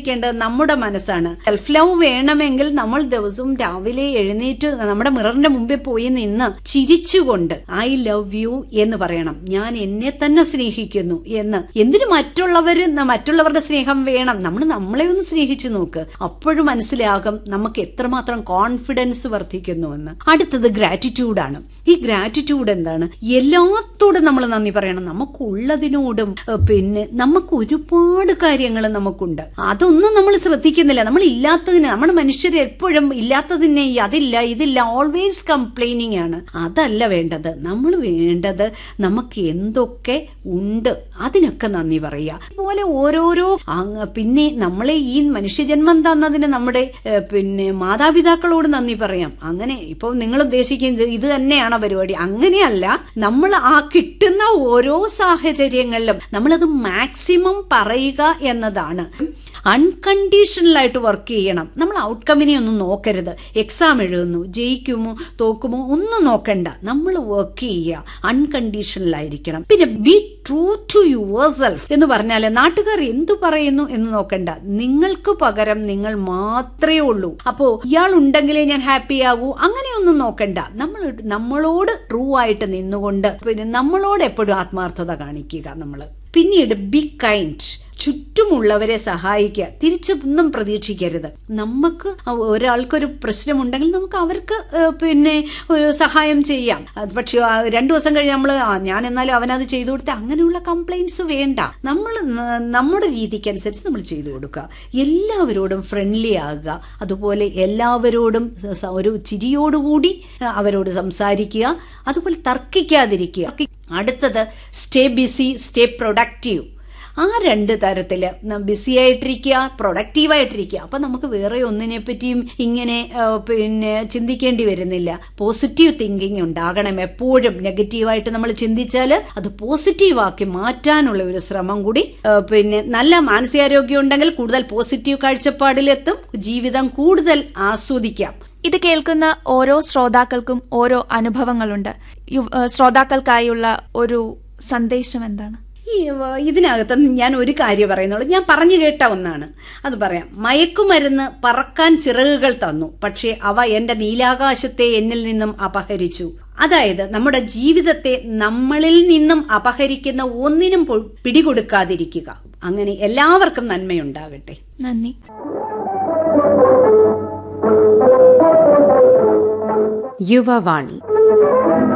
സ്നേഹിക്കേണ്ടത് നമ്മുടെ മനസ്സാണ് self love വേണമെങ്കിൽ നമ്മൾ ദിവസവും രാവിലെ എഴുന്നേറ്റ് നമ്മുടെ മിററിന്റെ മുമ്പിൽ പോയി നിന്ന് ചിരിച്ചുകൊണ്ട് ഐ ലവ് യു എന്ന് പറയണം ഞാൻ എന്നെ തന്നെ സ്നേഹിക്കുന്നു എന്ന് എന്തിനു മറ്റുള്ളവര് ന- മറ്റുള്ളവരുടെ സ്നേഹം വേണം നമ്മൾ നമ്മളെ ഒന്ന് സ്നേഹിച്ചു നോക്ക് അപ്പോഴും മനസ്സിലാകും നമുക്ക് എത്രമാത്രം കോൺഫിഡൻസ് വർദ്ധിക്കുന്നു എന്ന് അടുത്തത് ഗ്രാറ്റിറ്റ്യൂഡാണ് ഈ ഗ്രാറ്റിറ്റ്യൂഡ് എന്താണ് എല്ലാത്തോടും നമ്മൾ നന്ദി പറയണം നമുക്കുള്ളതിനോടും ഏഹ്, പിന്നെ നമുക്ക് ഒരുപാട് കാര്യങ്ങൾ നമുക്കുണ്ട് അതൊന്നും നമ്മൾ ശ്രദ്ധിക്കുന്നില്ല നമ്മൾ ഇല്ലാത്തതിന് നമ്മൾ മനുഷ്യർ എപ്പോഴും ഇല്ലാത്തതിനെ അതില്ല ഇതില്ല ഓൾവേസ് കംപ്ലൈനിങ് ആണ് അതല്ല വേണ്ടത് നമ്മൾ വേണ്ടത് നമുക്ക് എന്തൊക്കെ ഉണ്ട് അതിനൊക്കെ നന്ദി പറയുക അതുപോലെ ഓരോരോ അങ്ങ് പിന്നെ നമ്മളെ ഈ മനുഷ്യജന്മം തന്നതിന് നമ്മുടെ ഏഹ്, പിന്നെ മാതാപിതാക്കളോട് നന്ദി പറയാം അങ്ങനെ ഇപ്പൊ നിങ്ങൾ ഉദ്ദേശിക്കുന്നത് ഇത് തന്നെയാണ് പരിപാടി അങ്ങനെയല്ല നമ്മൾ ആ കിട്ടുന്ന ഓരോ സാഹചര്യങ്ങളിലും നമ്മളത് മാക്സിമം പറയുക എന്നതാണ് അൺകണ്ടീഷണലായിട്ട് വർക്ക് ചെയ്യണം നമ്മൾ ഔട്ട്കമ്മിനെ ഒന്നും നോക്കരുത് എക്സാം എഴുതുന്നു ജയിക്കുമോ തോക്കുമോ ഒന്നും നോക്കണ്ട നമ്മൾ വർക്ക് ചെയ്യുക അൺകണ്ടീഷണലായിരിക്കണം പിന്നെ be true to yourself എന്ന് പറഞ്ഞാൽ നാട്ടുകാർ എന്തു പറയുന്നു എന്ന് നോക്കണ്ട നിങ്ങൾക്ക് പകരം നിങ്ങൾ മാത്രമേ ഉള്ളൂ അപ്പോ ഇയാൾ ഉണ്ടെങ്കിലേ ഞാൻ ഹാപ്പി ആകൂ അങ്ങനെയൊന്നും നോക്കണ്ട നമ്മൾ നമ്മളോട് ട്രൂ ആയിട്ട് നിന്നുകൊണ്ട് പിന്നെ നമ്മളോട് എപ്പോഴും ആത്മാർത്ഥത കാണിക്കുക നമ്മൾ പിന്നീട് ബി കൈൻഡ് ചുറ്റുമുള്ളവരെ സഹായിക്കുക തിരിച്ചൊന്നും പ്രതീക്ഷിക്കരുത് നമുക്ക് ഒരാൾക്കൊരു പ്രശ്നമുണ്ടെങ്കിൽ നമുക്ക് അവർക്ക് ഏഹ്, പിന്നെ ഒരു സഹായം ചെയ്യാം അത് പക്ഷെ ആ രണ്ടു ദിവസം കഴിഞ്ഞ് നമ്മൾ ഞാൻ എന്നാലും അവനത് ചെയ്തു കൊടുത്ത അങ്ങനെയുള്ള കംപ്ലൈൻസ് വേണ്ട നമ്മൾ ന- നമ്മുടെ രീതിക്കനുസരിച്ച് നമ്മൾ ചെയ്തു കൊടുക്കുക എല്ലാവരോടും ഫ്രണ്ട്ലി ആകുക അതുപോലെ എല്ലാവരോടും സ- ഒരു ചിരിയോടുകൂടി അവരോട് സംസാരിക്കുക അതുപോലെ തർക്കിക്കാതിരിക്കുക അടുത്തത് സ്റ്റേ ബിസി സ്റ്റേ പ്രൊഡക്റ്റീവ് ആ രണ്ട് തരത്തില് ബിസി ആയിട്ടിരിക്കുക പ്രൊഡക്റ്റീവ് ആയിട്ടിരിക്കുക അപ്പൊ നമുക്ക് വേറെ ഒന്നിനെ പറ്റിയും ഇങ്ങനെ ആ, പിന്നെ ചിന്തിക്കേണ്ടി വരുന്നില്ല പോസിറ്റീവ് തിങ്കിങ് ഉണ്ടാകണം എപ്പോഴും നെഗറ്റീവായിട്ട് നമ്മൾ ചിന്തിച്ചാൽ അത് പോസിറ്റീവ് ആക്കി മാറ്റാനുള്ള ഒരു ശ്രമം കൂടി ആ, പിന്നെ നല്ല മാനസികാരോഗ്യം ഉണ്ടെങ്കിൽ കൂടുതൽ പോസിറ്റീവ് കാഴ്ചപ്പാടിലെത്തും ജീവിതം കൂടുതൽ ആസ്വദിക്കാം ഇത് കേൾക്കുന്ന ഓരോ ശ്രോതാക്കൾക്കും ഓരോ അനുഭവങ്ങളുണ്ട് യു- ഏഹ് ശ്രോതാക്കൾക്കായുള്ള ഒരു സന്ദേശം എന്താണ് ഈ വ- ഇതിനകത്ത് ഞാൻ ഒരു കാര്യം പറയുന്നുള്ളൂ ഞാൻ പറഞ്ഞു കേട്ട ഒന്നാണ് അത് പറയാം മയക്കുമരുന്ന് പറക്കാൻ ചിറകുകൾ തന്നു പക്ഷേ അവ എന്റെ നീലാകാശത്തെ എന്നിൽ നിന്നും അപഹരിച്ചു അതായത് നമ്മുടെ ജീവിതത്തെ നമ്മളിൽ നിന്നും അപഹരിക്കുന്ന ഒന്നിനും പൊ- പിടികൊടുക്കാതിരിക്കുക അങ്ങനെ എല്ലാവർക്കും നന്മയുണ്ടാകട്ടെ നന്ദി യുവവാണി